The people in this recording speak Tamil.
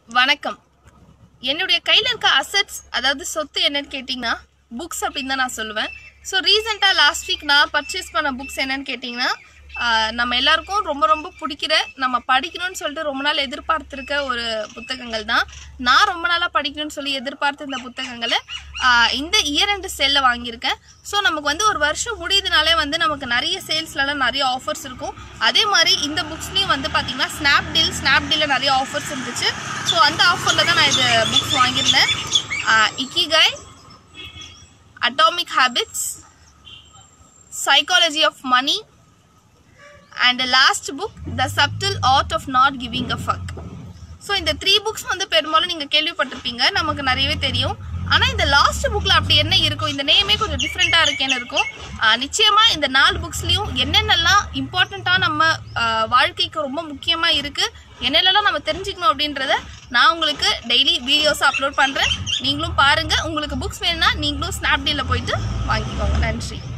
வணக்கம் என்னுடைய கையில் இருக்க அசெட்ஸ் அதாவது சொத்து என்னன்னு கேட்டிங்கன்னா புக்ஸ் அப்படின்னு தான் நான் சொல்லுவேன் ஸோ ரீசெண்டாக லாஸ்ட் வீக் நான் பர்ச்சேஸ் பண்ண புக்ஸ் என்னன்னு கேட்டிங்கன்னா ஆஹ், நம்ம எல்லாருக்கும் ரொம்ப ரொம்ப பிடிக்கிற நம்ம படிக்கணும்னு சொல்லிட்டு ரொம்ப நாள் எதிர்பார்த்துருக்க ஒரு புத்தகங்கள் தான் நான் ரொம்ப நாளாக படிக்கணும்னு சொல்லி எதிர்பார்த்த இந்த புத்தகங்களை ஆஹ், இந்த இயர் ரெண்டு செல்லில் வாங்கியிருக்கேன் ஸோ நமக்கு வந்து ஒரு வருஷம் முடியுதுனாலே வந்து நமக்கு நிறைய சேல்ஸ்லலாம் நிறைய ஆஃபர்ஸ் இருக்கும் அதே மாதிரி இந்த புக்ஸ்லேயும் வந்து பார்த்தீங்கன்னா ஸ்னாப்டீல் ஸ்னாப்டீலில் நிறைய ஆஃபர்ஸ் இருந்துச்சு ஸோ அந்த ஆஃபரில் தான் நான் இது புக்ஸ் வாங்கியிருந்தேன் Ikigai atomic habits psychology of money and last book the subtle art of not giving a fuck so இந்த த்ரீ புக்ஸ் வந்து பெரும்பாலும் நீங்கள் கேள்விப்பட்டிருப்பீங்க நமக்கு நிறையவே தெரியும் ஆனால் இந்த லாஸ்ட் புக்கில் அப்படி என்ன இருக்கும் இந்த நேமே கொஞ்சம் டிஃப்ரெண்ட்டாக இருக்கேன்னு இருக்கும் ஆஹ் நிச்சயமா இந்த நாலு புக்ஸ்லேயும் என்னென்னலாம் இம்பார்ட்டண்ட்டாக நம்ம ஆஹ் வாழ்க்கைக்கு ரொம்ப முக்கியமாக இருக்குது என்னென்னலாம் நம்ம தெரிஞ்சுக்கணும் அப்படின்றத நான் உங்களுக்கு டெய்லி வீடியோஸ் அப்லோட் பண்ணுறேன் நீங்களும் பாருங்கள் உங்களுக்கு புக்ஸ் வேணும்னா நீங்களும் ஸ்னாப்டீலில் போயிட்டு வாங்கிக்கோங்க நன்றி